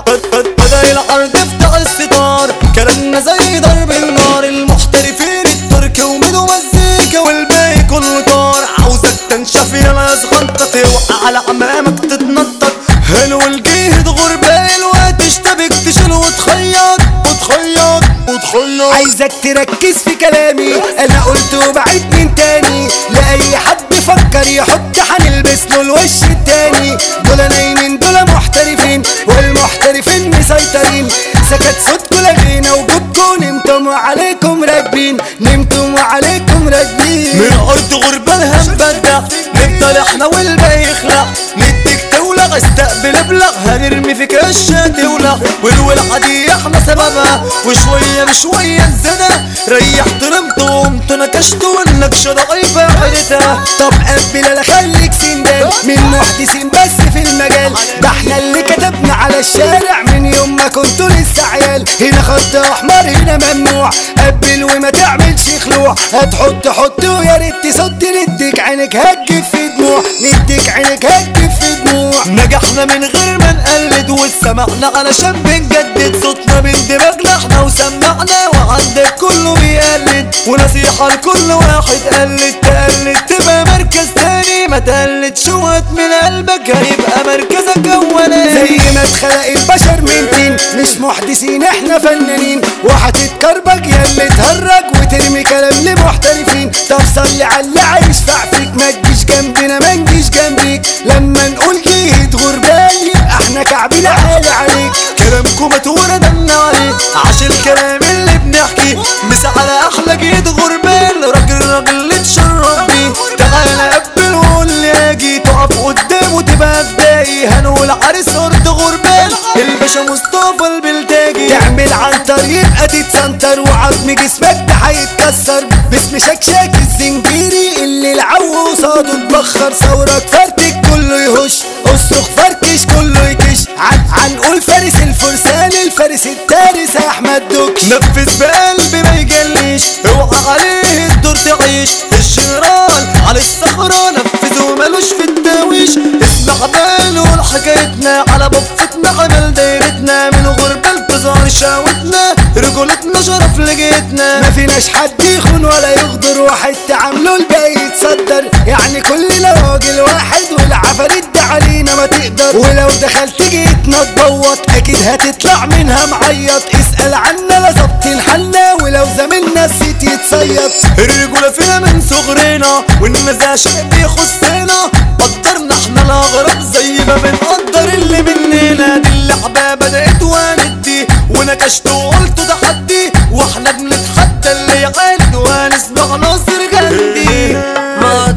بدا العرض بتاع الستار كلامنا زي ضرب النار المحترفين التركي وميدو مزيكا والباقي كله طار عاوزك تنشف يا صغنطة توقع على عمامك تتنطط حلو الجهد غربال وتشتبك تشيل وتخيط وتخيط وتخيط عايزك تركز في كلامي انا قلت وبعيد من تاني لاي حد فكر يحط هنلبس له الوش التاني دول نايمين دول محترفين والمحترفين مسيطرين سكت صوتكوا لغينا وجودكوا نمتم وعليكم راكبين نمتم وعليكم راكبين من ارض غربان هنبدع نفضل احنا والباقي يخلع نديك تولع استقبل بلغ هنرمي فيك اشياء تولع والولعة دي احنا سببها وشوية بشوية نزنا ريحت نمت وقمت نكشت والنكشة ضعيفة حدتها طب قبل انا خليك سندان من محدثين بس في المجال ده احنا اللي كتبنا على الشارع من يوم ما كنتوا لسه عيال هنا خط احمر هنا ممنوع قبل وما تعملش خلوع هتحط حط ويا ريت تصد نديك عينك هتجيب في دموع نديك عينك هتجيب في دموع نجحنا من غير ما نقلد وسمعنا علشان بنجدد صوتنا من دماغنا احنا وسمعنا وعندك كله بيقلد ونصيحة لكل واحد قلد تقلد تبقى مركز تاني ما تقلدش وقت من قلبك هيبقى مركزك اولاني زي ما اتخلق البشر من طين مش محدثين احنا فنانين وهتتكربج يا اللي تهرج وترمي كلام لمحترفين طب صلي على اللي عايش فيك ما تجيش جنبنا ما نجيش جنبيك لما نقول جيت غربان يبقى احنا كعبنا عالي عليك كلامكم متورة دمنا عليه عشان الكلام اللي بنحكي مس على احلى جيد غربان راجل راجل تشرب بيه تعالى قبل وقول لي اجي تقف قدامه تبقى بداي هنقول عريس ارض غربان الباشا مصطفى البلتاجي تعمل عنتر يبقى تتسنتر وعظم جسمك ده هيتكسر باسم شكشك الزنجيري اللي العو قصاده اتبخر ثورك فرتك كله يهش اصرخ فركش كله يكش عن عنقول فارس الفرسان الفارس التارس احمد دوكش نفذ بقلبي ما يجليش اوعى عليه الدور تعيش الجنرال على الصخرة نفذ ومالوش في التاويش اسمع باله حكايتنا على بفتنا عمل دايرتنا من غربة البزار شاوتنا رجولتنا شرف لقيتنا ما فيناش حد يخون ولا يغدر واحد تعامله الباقي يتصدر يعني كلنا راجل واحد والعفاريت ده علينا ما تقدر ولو دخلت جيتنا تبوط اكيد هتطلع منها معيط اسأل عنا لا ظابطين حالنا ولو زميلنا السيت يتصيط الرجولة فينا من صغرنا والنزاع شيء بيخصنا قدرنا احنا الاغراب زي ما بنقدر اللي مننا دي اللعبة بدأت وندي ونكشت وقلت تحدي واحنا بنتحدى اللي يعد ونسمع ناصر جندي ما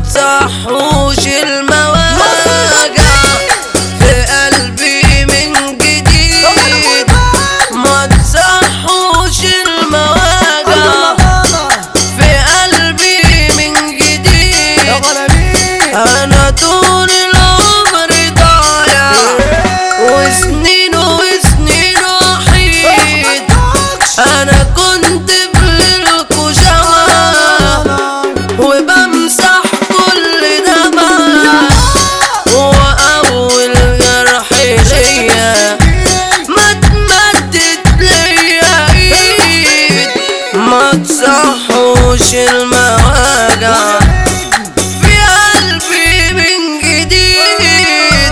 تصحوش المواجع في قلبي من جديد ما تصحوش المواجع في قلبي من جديد انا طول العمر ضايع وسنين وسنين وحيد انا كنت بليلكوا شمع وبمسح كل دمع واول جرح ليا ما تمدد ليا ايد ما تصحوش المواجع في قلبي من جديد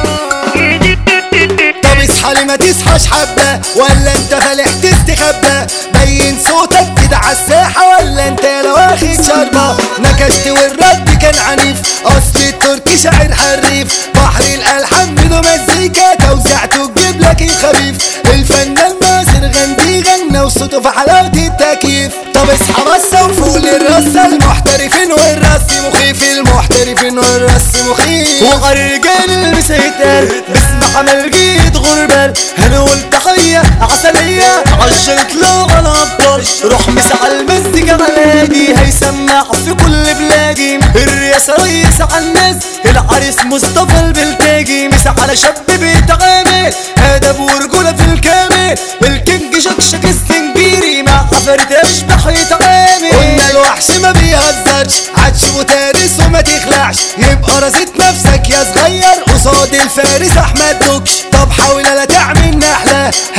طب اصحى لي ما تصحاش حبة ولا انت فالح تستخبى بين صوتك كده عالساحة ولا انت لو واخد شربة نكشت والرد كان عنيف اصل التركي شاعر حريف بحر الالحان بدو مزيكا توزيعته تجيب لك الخفيف الفنان ناصر غندي غنى وصوته في حلاوة التكييف طب اصحى بس وفوق للرصة المحترفين والرص مخيف المحترفين والرص مخيف وغير رجال المسيتال باسم عمل جيد غربال هنقول تحية عسلية عشرة له على الابطال روح مسع المزيكا غلادي هيسمع في كل بلادي الرئاسة رئيس على الناس العريس مصطفى البلتاجي مسع على شاب بيتعامل ادب ورجولة في الكامل الكينج شكشك السنجيري مع عفريت اشبح يتعامل قلنا الوحش ما بيهزرش عدش وتارس وما تخلعش يبقى رصيد نفسك يا صغير قصاد الفارس احمد دوكش طب حاول لا تعمل نحلة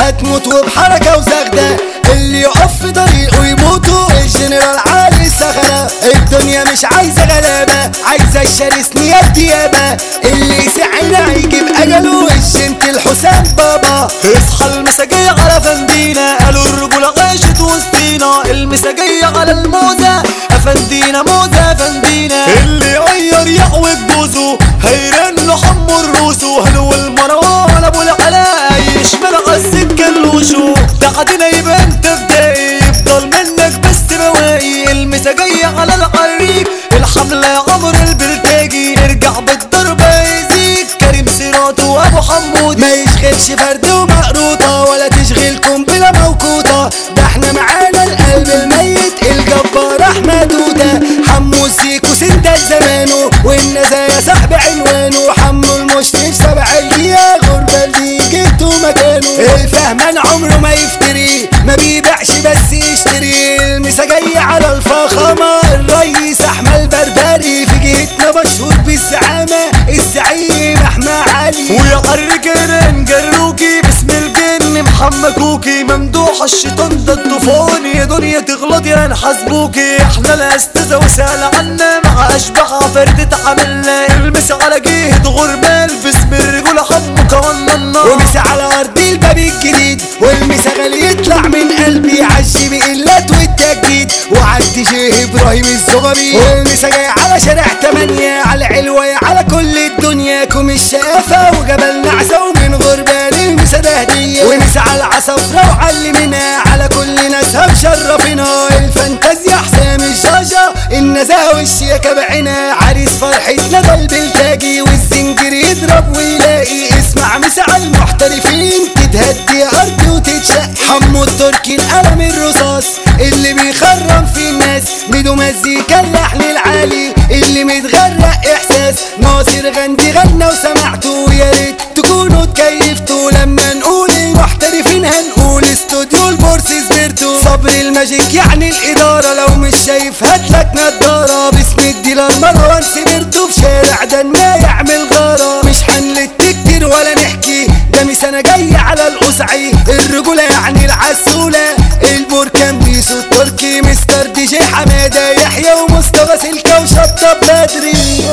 هتموت وبحركة وزغدة اللي يقف في طريقه يموتوا الجنرال علي الصخرة الدنيا مش عايزة غلابة عايزة الشرس نياب ديابة اللي يسعنا هيجيب أجله الجنت الحسام بابا اصحى المساجية على فندينا قالوا الرجولة عاشت وسطينا المساجية على الموزة افندينا موزة افندينا اللي يغير يعوج بوزه هيرن له حمو الروسو هلو المروان ابو العلاء يشمل على السكة الوشو بعدين يبان تفدائي يفضل منك بس بواقي المساجية على العريق الحملة عمر البرتاجي يرجع بالضربة يزيد كريم سيرات وابو حمود ما يشغلش فرد ومقروطة ولا تشغلكم بلا موقوطة ده احنا معانا القلب الميت الجبار احمد وده حمو سيكو سندل زمانه والنزايا صاحب عنوانه حمو المشرف سبع الجيا غربة اللي جبته مكانه الفهمان عمره ما يفتري ما بيبيعش بس يشتري المساجية على الفخامة الرئيس احمد بربري في جهتنا مشهور بالزعامة الزعيم احمد علي ويعرك رن جروكي باسم الجن محمد كوكي ممدوح الشيطان ده الطوفان يا دنيا تغلط يا نحاسبوكي احنا الاستاذة وسأل عنا مع اشباح فردة عملنا المس على جهة غربال باسم الرجولة حمو كمان النار ومسا على ارض الباب الجديد والمسا غالي يطلع من قلبي عشي بقلات والتجديد وعدي شيخ ابراهيم الزغبي والمسا جاي على شارع تمانية على علوية على كل الدنيا كوم الشقافة وجبل نعسة ومن غربال المسا ده هدية ومسا على العصافرة وعلمنا على كل ناسها مشرفنا الفانتازيا حسام الجاجة النزاهة والشياكة بعنا عريس فرحتنا ده البلتاجي والزنجر يضرب ويلاقي اسمع مسا على المحترفين تتهدي ارض وتتشق حمو التركي القلم الرصاص اللي بيخرم في الناس ميدو مزيكا اللحن العالي اللي متغرق احساس ناصر غندي غنى وسمعته يا ريت تكونوا اتكيفتوا لما نقول المحترفين هنقول استوديو البورس سبيرتو صبر الماجيك يعني الاداره لو مش شايف هاتلك نضاره باسم الديلر مروان سبيرتو في شارع ده ما يعمل غاره مش هنلت كتير ولا نحكي ده مش انا جاي على القصعي الرجوله يعني العسوله البركان بيسو التركي مستر دي جي حماده يحيى ومصطفى سلكه وشطه بدري